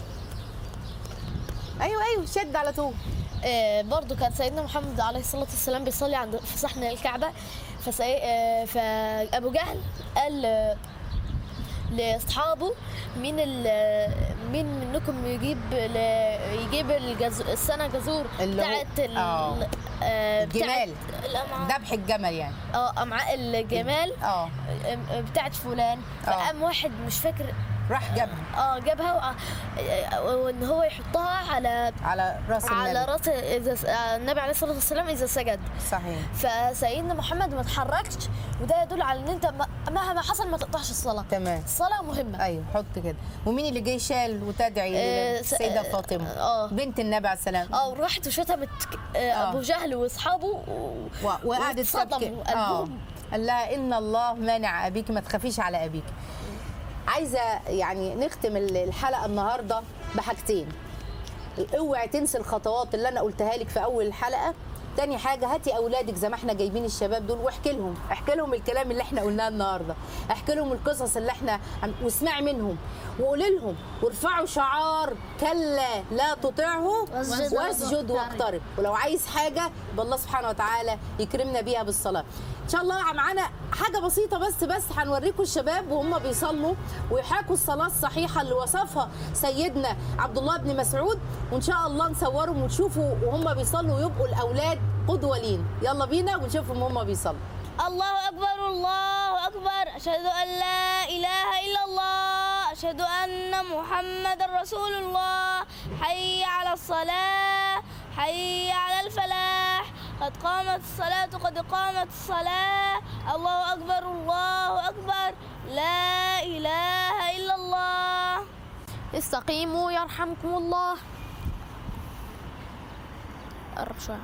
ايوه ايوه شد على طول آه، برضو كان سيدنا محمد عليه الصلاة والسلام بيصلي عند في صحن الكعبة فسي... آه، فأبو جهل قال آه، لأصحابه مين ال... مين منكم يجيب ل... يجيب الجز... السنة جزور اللي هو- بتاعت ال... آه. آه، بتاعت الجمال. الأمعاء ذبح الجمل يعني اه أمعاء الجمال اه آه، بتاعت فلان آه. فقام واحد مش فاكر راح جابها اه جابها وع- آه، وان هو يحطها على على راس على النبي راس اذا س- آه، النبي عليه الصلاه والسلام اذا سجد صحيح فسيدنا محمد ما اتحركش وده يدل على ان انت م- مهما حصل ما تقطعش الصلاه تمام الصلاه مهمه ايوه حط كده ومين اللي جاي شال وتدعي آه، س- السيده آه، فاطمه آه. بنت النبي عليه السلام اه وراحت وشتمت ك- آه، آه. ابو جهل واصحابه و- و- وقعدت واتصدموا تبكي اه قلبهم. قال لها ان الله مانع ابيك ما تخافيش على ابيك عايزه يعني نختم ال- الحلقه النهارده بحاجتين اوعي تنسي الخطوات اللي انا قلتها لك في اول الحلقه تاني حاجة هاتي أولادك زي ما احنا جايبين الشباب دول واحكي لهم احكي لهم الكلام اللي احنا قلناه النهاردة احكي لهم القصص اللي احنا عم- واسمعي منهم وقولي لهم وارفعوا شعار كلا لا تطعه واسجد واسجد واقترب ولو عايز حاجة يبقى الله سبحانه وتعالى يكرمنا بيها بالصلاة ان شاء الله معانا حاجة بسيطة بس بس هنوريكم الشباب وهم بيصلوا ويحاكوا الصلاة الصحيحة اللي وصفها سيدنا عبد الله بن مسعود وان شاء الله نصورهم ونشوفوا وهم بيصلوا ويبقوا الاولاد قدوة لينا يلا بينا ونشوفهم وهم بيصلوا الله أكبر الله أكبر أشهد أن لا إله إلا الله أشهد أن محمد رسول الله حي على الصلاة حي على الفلاح قد قامت الصلاة قد قامت الصلاة الله أكبر الله أكبر لا إله إلا الله استقيموا يرحمكم الله قرب شويه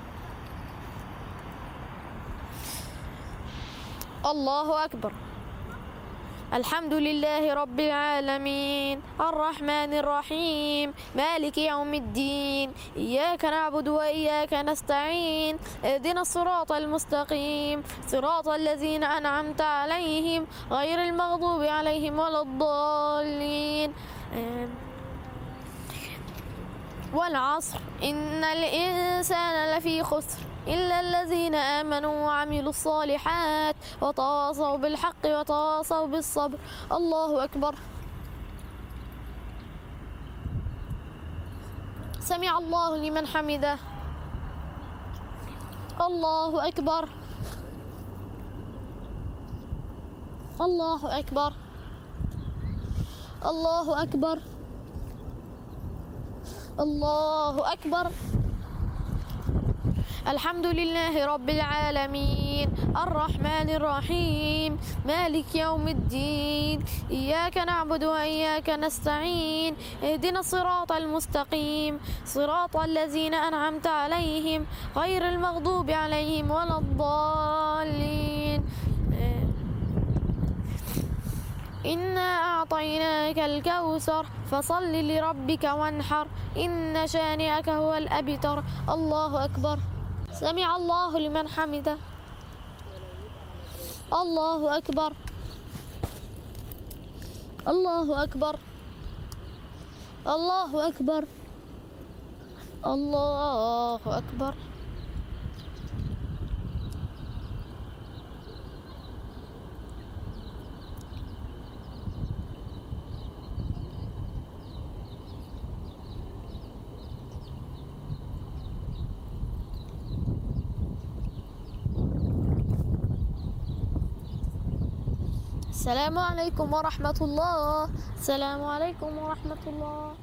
الله أكبر الحمد لله رب العالمين الرحمن الرحيم مالك يوم الدين إياك نعبد وإياك نستعين اهدنا الصراط المستقيم صراط الذين أنعمت عليهم غير المغضوب عليهم ولا الضالين آمين. والعصر إن الإنسان لفي خسر إلا الذين آمنوا وعملوا الصالحات وتواصوا بالحق وتواصوا بالصبر الله أكبر سمع الله لمن حمده الله أكبر الله أكبر الله أكبر الله أكبر الحمد لله رب العالمين الرحمن الرحيم مالك يوم الدين إياك نعبد وإياك نستعين اهدنا الصراط المستقيم صراط الذين أنعمت عليهم غير المغضوب عليهم ولا الضالين آمين. إنا أعطيناك الكوثر فصل لربك وانحر إن شانئك هو الأبتر الله أكبر سمع الله لمن حمده الله أكبر الله أكبر الله أكبر الله أكبر السلام عليكم ورحمة الله السلام عليكم ورحمة الله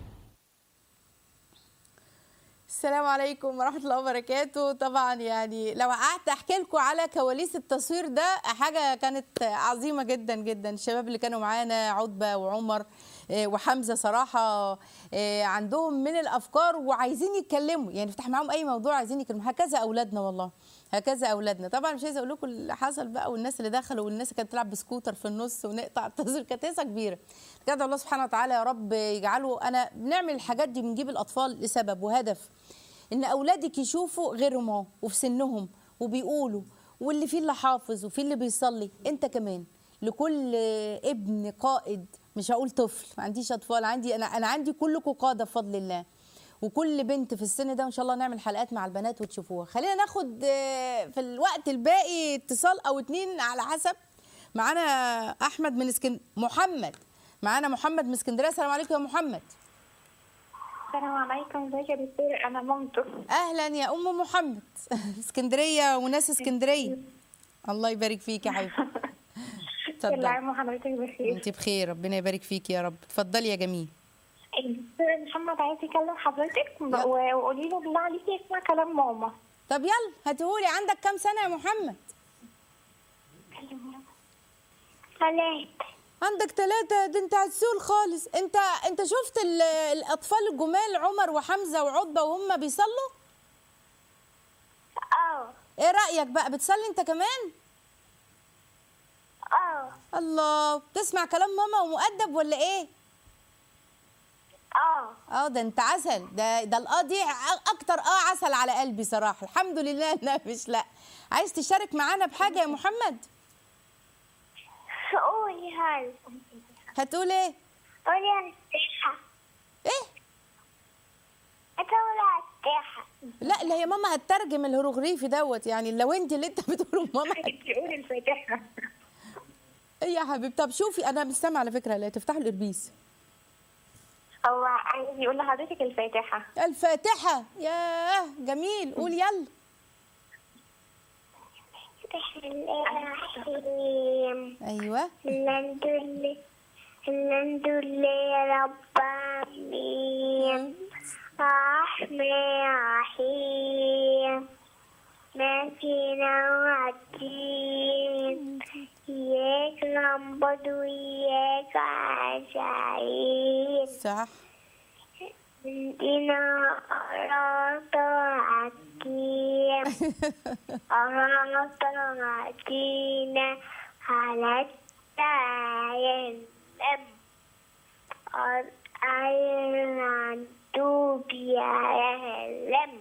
السلام عليكم ورحمة الله وبركاته طبعا يعني لو قعدت احكي لكم على كواليس التصوير ده حاجة كانت عظيمة جدا جدا الشباب اللي كانوا معانا عتبة وعمر آه، وحمزة صراحة آه، عندهم من الأفكار وعايزين يتكلموا يعني نفتح معاهم أي موضوع عايزين يتكلموا هكذا أولادنا والله هكذا أولادنا طبعا مش عايزة أقول لكم اللي حصل بقى والناس اللي دخلوا والناس اللي كانت بتلعب بسكوتر في النص ونقطع التصوير كانت هيصة كبيرة بجد الله سبحانه وتعالى يا رب يجعله أنا بنعمل الحاجات دي بنجيب الأطفال لسبب وهدف ان اولادك يشوفوا غيرهم اهو وفي سنهم وبيقولوا واللي فيه اللي حافظ وفيه اللي بيصلي انت كمان لكل ابن قائد مش هقول طفل ما عنديش اطفال عندي انا انا عندي كلكم قاده بفضل الله وكل بنت في السن ده ان شاء الله نعمل حلقات مع البنات وتشوفوها خلينا ناخد آه، في الوقت الباقي اتصال او اتنين على حسب معانا احمد من اسكن محمد معانا محمد من اسكندريه السلام عليكم يا محمد السلام عليكم ازيك يا دكتور انا مامته اهلا يا ام محمد اسكندريه وناس اسكندريه الله يبارك فيك يا حبيبتي كل اتفضلي عام وحضرتك بخير انت بخير ربنا يبارك فيك يا رب اتفضلي يا جميل الدكتور محمد عايز يكلم حضرتك يلا. و- وقولي له بالله عليكي اسمع كلام ماما طب يلا هاتهولي عندك كام سنه يا محمد ثلاث عندك ثلاثة ده انت عسول خالص انت انت شفت ال- الاطفال الجمال عمر وحمزة وعتبة وهم بيصلوا اه ايه رأيك بقى بتصلي انت كمان اه الله بتسمع كلام ماما ومؤدب ولا ايه اه اه ده انت عسل ده ده الاه دي ع- اكتر اه عسل على قلبي صراحه الحمد لله انها مش لا عايز تشارك معانا بحاجه يا محمد قولي هاي هتقول ايه قولي على الساحة ايه هتقولي على الساحة لا اللي هي ماما هتترجم الهيروغليفي دوت يعني لو انت اللي انت بتقوله ماما هت- تقولي الفاتحة ايه يا حبيبي طب شوفي انا مستمع على فكره لا تفتحوا الاربيس هو عايز يقول لحضرتك الفاتحة الفاتحه ياه جميل قول يلا بسم الله الرحيم ايوه الحمد لله الحمد لله رب العالمين الرحمن الرحيم مالك يوم الدين إياك نعبد وإياك نستعين صح اهدنا الصراط المستقيم صراط الذين أنعمت عليهم غير المغضوب عليهم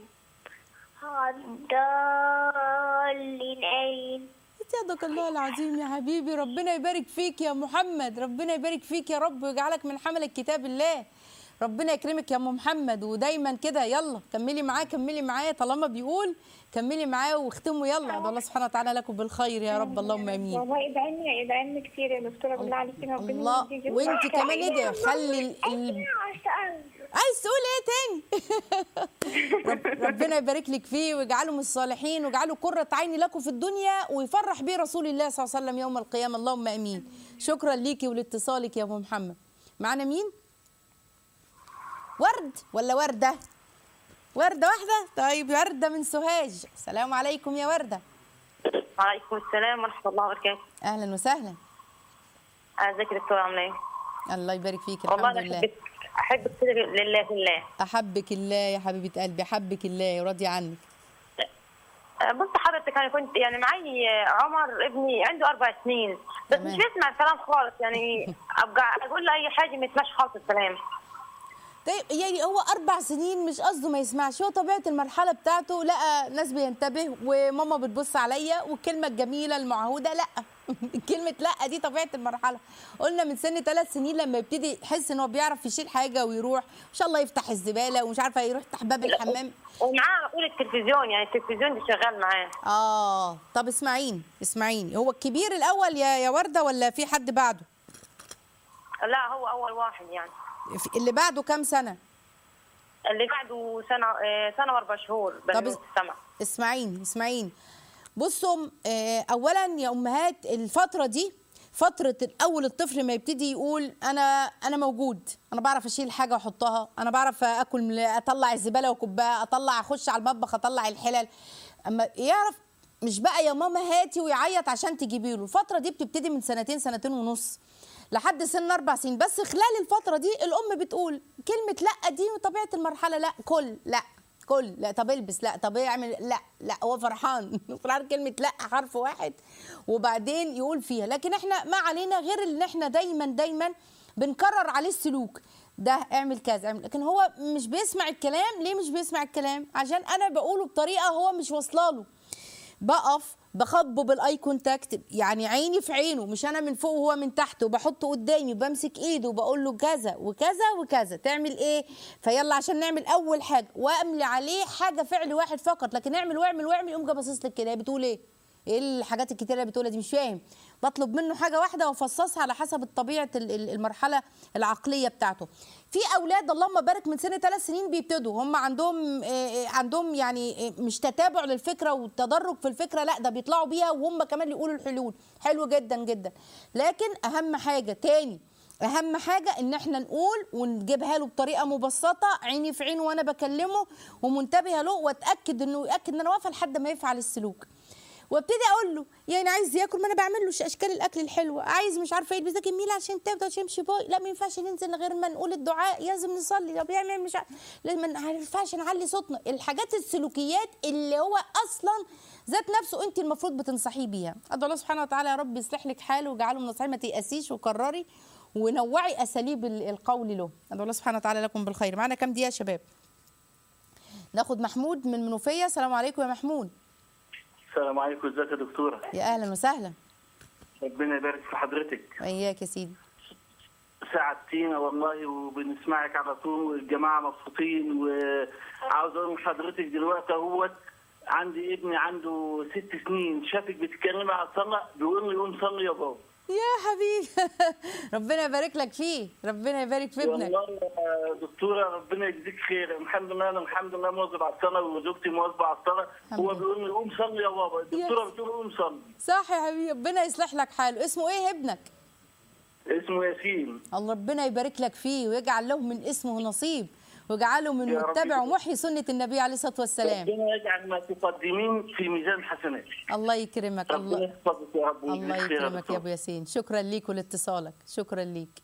الضالين آمين صدق الله العظيم يا حبيبي ربنا يبارك فيك يا محمد ربنا يبارك فيك يا رب ويجعلك من حمل كتاب الله ربنا يكرمك يا ام محمد ودايما كده يلا كملي معاه كملي معاه طالما بيقول كملي معاه واختموا يلا ادعو الله سبحانه وتعالى لكم بالخير يا رب اللهم امين والله ادعي لنا ادعي لنا كتير يا دكتورة بالله عليكي ربنا الله يديكي وانت الصحة. كمان ادعي خلي ال- ال- عايز تقول ايه تاني رب ربنا يبارك لك فيه ويجعله من الصالحين ويجعله قرة عين لكم في الدنيا ويفرح بيه رسول الله صلى الله عليه وسلم يوم القيامة اللهم امين شكرا ليكي ولاتصالك يا ام محمد معانا مين ورد ولا وردة وردة واحدة طيب وردة من سوهاج السلام عليكم يا وردة وعليكم السلام ورحمة الله وبركاته اهلا وسهلا ازيك يا دكتورة عاملة ايه؟ الله يبارك فيك والله الحمد انا لله احبك احبك كده لله في الله احبك الله يا حبيبة قلبي احبك الله وراضي عنك أه، بص حضرتك انا كنت يعني معي عمر ابني عنده اربع سنين بس تمام. مش بيسمع الكلام خالص يعني ابقى اقول له اي حاجه ما يسمعش خالص الكلام طيب يعني هو اربع سنين مش قصده ما يسمعش هو طبيعه المرحله بتاعته لقى ناس بينتبه وماما بتبص عليا والكلمه الجميله المعهوده لا كلمه لا دي طبيعه المرحله قلنا من سن ثلاث سنين لما يبتدي يحس ان هو بيعرف يشيل حاجه ويروح ان شاء الله يفتح الزباله ومش عارفه يروح يفتح باب الحمام ومعاه اقول التلفزيون يعني التلفزيون ده شغال معاه اه طب اسمعيني اسمعيني هو الكبير الاول يا يا ورده ولا في حد بعده لا هو اول واحد يعني في- اللي بعده كام سنه اللي بعده سنه آه، سنه واربع شهور طب بنوت السمع اسمعيني اسمعيني بصوا آه، اولا يا امهات الفتره دي فتره اول الطفل ما يبتدي يقول انا انا موجود انا بعرف اشيل حاجه واحطها انا بعرف اكل من- اطلع الزباله واكبها اطلع اخش على المطبخ اطلع الحلل اما يعرف مش بقى يا ماما هاتي ويعيط عشان تجيبي له الفتره دي بتبتدي من سنتين سنتين ونص لحد سن اربع سنين بس خلال الفتره دي الام بتقول كلمه لا دي طبيعه المرحله لا كل لا كل لا طب البس لا طب اعمل لا لا هو فرحان فرحان كلمه لا حرف واحد وبعدين يقول فيها لكن احنا ما علينا غير ان احنا دايما دايما بنكرر عليه السلوك ده اعمل كذا اعمل لكن هو مش بيسمع الكلام ليه مش بيسمع الكلام عشان انا بقوله بطريقه هو مش واصله له بقف بخبه بالاي كونتاكت يعني عيني في عينه مش انا من فوق وهو من تحت وبحطه قدامي وبمسك ايده وبقول له كذا وكذا وكذا تعمل ايه فيلا عشان نعمل اول حاجه واملي عليه حاجه فعل واحد فقط لكن اعمل واعمل واعمل يقوم جاي باصص لك كده هي بتقول ايه ايه الحاجات الكتيره اللي بتقولها دي مش فاهم بطلب منه حاجه واحده وافصصها على حسب طبيعه ال- ال- المرحله العقليه بتاعته في اولاد اللهم بارك من سن ثلاث سنين بيبتدوا هم عندهم آه، آه، عندهم يعني آه، مش تتابع للفكره والتدرج في الفكره لا ده بيطلعوا بيها وهم كمان اللي يقولوا الحلول حلو جدا جدا لكن اهم حاجه تاني اهم حاجه ان احنا نقول ونجيبها له بطريقه مبسطه عيني في عينه وانا بكلمه ومنتبهه له واتاكد انه ياكد ان انا واقفه لحد ما يفعل السلوك وابتدي اقول له يعني عايز ياكل ما انا بعمل له اشكال الاكل الحلوه عايز مش عارفه يلبس ده جميل عشان تفضل تمشي باي لا ما ينفعش ننزل غير ما نقول الدعاء لازم نصلي طب يعمل مش عارف لازم ما ينفعش نعلي صوتنا الحاجات السلوكيات اللي هو اصلا ذات نفسه انت المفروض بتنصحيه بيها ادعو الله سبحانه وتعالى يا رب يصلح لك حاله ويجعله من الصالحين ما تيأسيش وكرري ونوعي اساليب ال- القول له ادعو الله سبحانه وتعالى لكم بالخير معانا كام دقيقه يا شباب ناخد محمود من منوفيه السلام عليكم يا محمود السلام عليكم ازيك يا دكتوره يا اهلا وسهلا ربنا يبارك في حضرتك وإياك يا سيدي ساعدتينا والله وبنسمعك على طول والجماعه مبسوطين وعاوز اقول لحضرتك دلوقتي اهوت عندي ابني عنده ست سنين شافك بتتكلمي على الصلاه بيقول لي قوم صلي يا بابا يا حبيبي ربنا يبارك لك فيه ربنا يبارك في ابنك والله يا دكتوره ربنا يجزيك خير الحمد لله انا الحمد لله مواظب على الصلاه وزوجتي مواظبه على الصلاه الحمد هو لله. بيقول لي قوم صلي يا بابا الدكتوره بتقول له قوم صلي صح يا حبيبي ربنا يصلح لك حاله اسمه ايه ابنك اسمه ياسين الله ربنا يبارك لك فيه ويجعل له من اسمه نصيب ويجعله من يا رب متبع يبارك. ومحيي سنة النبي عليه الصلاة والسلام ربنا يجعل ما تقدمين في ميزان حسناتك الله يكرمك ربنا الله يحفظك يا رب الله ويجزيك خير يكرمك يا دكتور. ابو ياسين شكرا ليك ولاتصالك شكرا ليك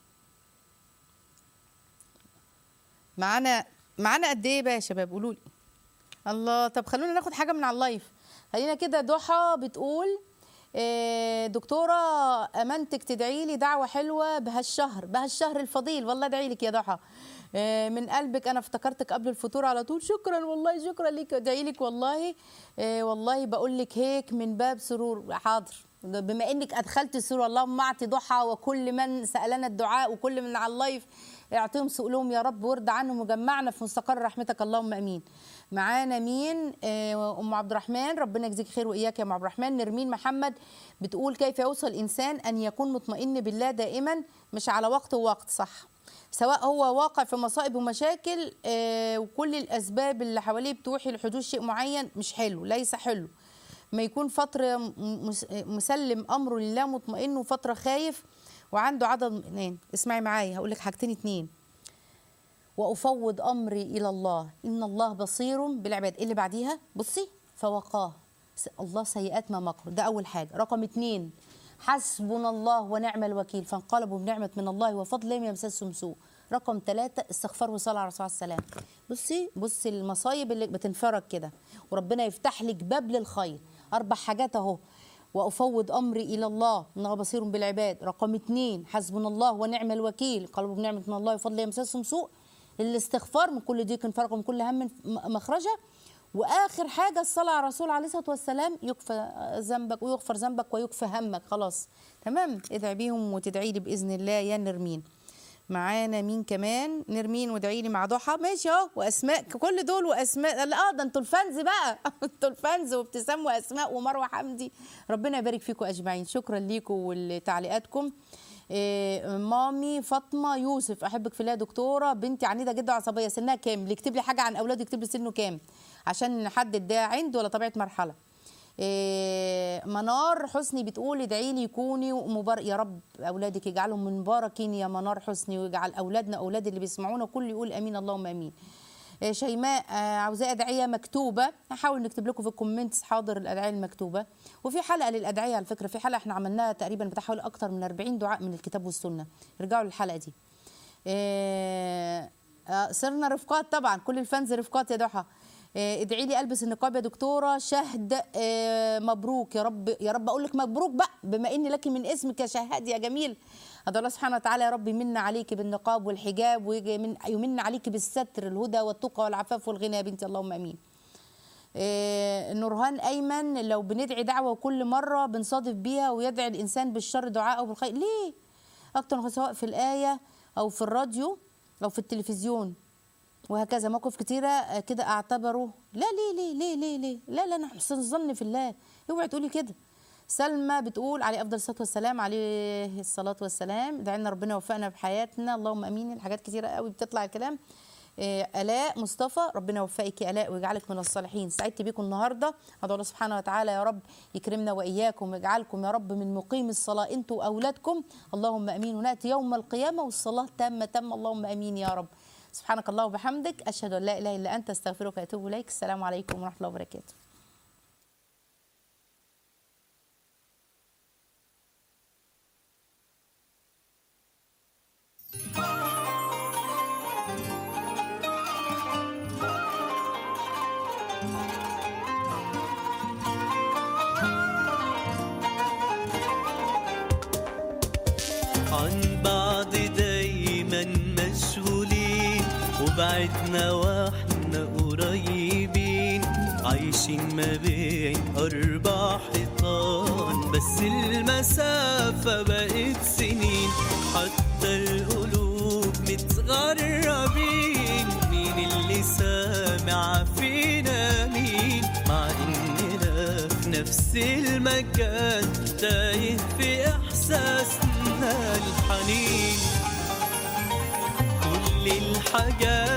معانا معانا قد ايه بقى يا شباب قولوا لي الله طب خلونا ناخد حاجه من على اللايف خلينا كده ضحى بتقول إيه، دكتوره امانتك تدعي لي دعوه حلوه بهالشهر بهالشهر الفضيل والله ادعي لك يا ضحى إيه، من قلبك انا افتكرتك قبل الفطور على طول شكرا والله شكرا ليك ادعي لك والله إيه، والله بقول لك هيك من باب سرور حاضر بما انك ادخلت السرور اللهم اعطي ضحى وكل من سالنا الدعاء وكل من على اللايف اعطيهم سؤلهم يا رب وارضى عنهم وجمعنا في مستقر رحمتك اللهم امين معانا مين آه، ام عبد الرحمن ربنا يجزيك خير واياك يا ام عبد الرحمن نرمين محمد بتقول كيف يوصل الانسان ان يكون مطمئن بالله دائما مش على وقت ووقت صح سواء هو واقع في مصائب ومشاكل آه، وكل الاسباب اللي حواليه بتوحي لحدوث شيء معين مش حلو ليس حلو ما يكون فترة م- مس- مسلم أمره لله مطمئن وفترة خايف وعنده عدد اثنين اسمعي معايا هقول لك حاجتين اتنين وأفوض أمري إلى الله إن الله بصير بالعباد إيه اللي بعديها بصي فوقاه س- الله سيئات ما مكر ده أول حاجة رقم اتنين حسبنا الله ونعم الوكيل فانقلبوا بنعمة من الله وفضل لم يمسسهم سوء رقم ثلاثة استغفار وصلاة على الرسول عليه السلام بصي بصي المصايب اللي بتنفرج كده وربنا يفتح لك باب للخير أربع حاجات أهو وأفوض أمري إلى الله إنه بصير بالعباد رقم اتنين حسبنا الله ونعم الوكيل قلبوا بنعمة من الله وفضل يمسسهم سوء الاستغفار من كل ضيق فرج ومن كل هم م- مخرجا واخر حاجه الصلاه على الرسول عليه الصلاه والسلام يكفى ذنبك ويغفر ذنبك ويكفى همك خلاص تمام ادعي بيهم وتدعي لي باذن الله يا نرمين معانا مين كمان نرمين وادعي لي مع ضحى ماشي اهو واسماء كل دول واسماء اه ده انتوا الفانز بقى انتوا الفانز وابتسام واسماء ومروه حمدي ربنا يبارك فيكم اجمعين شكرا ليكم ولتعليقاتكم إيه، مامي فاطمه يوسف احبك في الله يا دكتوره بنتي عنيده جدا وعصبيه سنها كام اللي يكتب لي حاجه عن اولاده يكتب لي سنه كام عشان نحدد ده عند ولا طبيعه مرحله إيه، منار حسني بتقول ادعي لي يكوني مبارك يا رب اولادك يجعلهم من مباركين يا منار حسني ويجعل اولادنا اولاد اللي بيسمعونا كل يقول امين اللهم امين إيه، شيماء آه، عاوزاه ادعيه مكتوبه هحاول نكتب لكم في الكومنتس حاضر الادعيه المكتوبه وفي حلقه للادعيه على فكره في حلقه احنا عملناها تقريبا بتاع حوالي اكتر من 40 دعاء من الكتاب والسنه ارجعوا للحلقه دي إيه، آه، صرنا رفقات طبعا كل الفانز رفقات يا ضحى إيه، ادعي لي البس النقاب يا دكتوره شهد إيه، مبروك يا رب يا رب اقول لك مبروك بقى بما ان لك من اسمك يا شهاد يا جميل هذا الله سبحانه وتعالى يا رب يمن عليك بالنقاب والحجاب ويمن يمن عليك بالستر الهدى والتقى والعفاف والغنى يا بنتي اللهم امين إيه، نورهان ايمن لو بندعي دعوه كل مره بنصادف بيها ويدعي الانسان بالشر دعاء او بالخير ليه اكتر سواء في الايه او في الراديو او في التلفزيون وهكذا مواقف كتيره آه، كده اعتبره لا ليه ليه ليه ليه ليه لا لا انا حسن الظن في الله اوعي تقولي كده سلمى بتقول عليه افضل الصلاه والسلام عليه الصلاه والسلام دعينا ربنا يوفقنا في حياتنا اللهم امين الحاجات كتيره قوي بتطلع الكلام إيه، الاء مصطفى ربنا يوفقك يا الاء ويجعلك من الصالحين سعدت بيكم النهارده ادعو الله سبحانه وتعالى يا رب يكرمنا واياكم ويجعلكم يا رب من مقيم الصلاه انتوا واولادكم اللهم امين وناتي يوم القيامه والصلاه تامه تامه اللهم امين يا رب سبحانك الله وبحمدك اشهد ان لا اله الا انت استغفرك واتوب اليك السلام عليكم ورحمه الله وبركاته عن بعض دايما مشغولين وبعدنا واحنا قريبين عايشين ما بين أربع حيطان بس المسافة بقت سنين حتى القلوب متغربين مين اللي سامع فينا مين مع إننا في نفس المكان تايه في إحساسنا الحنين كل الحاجات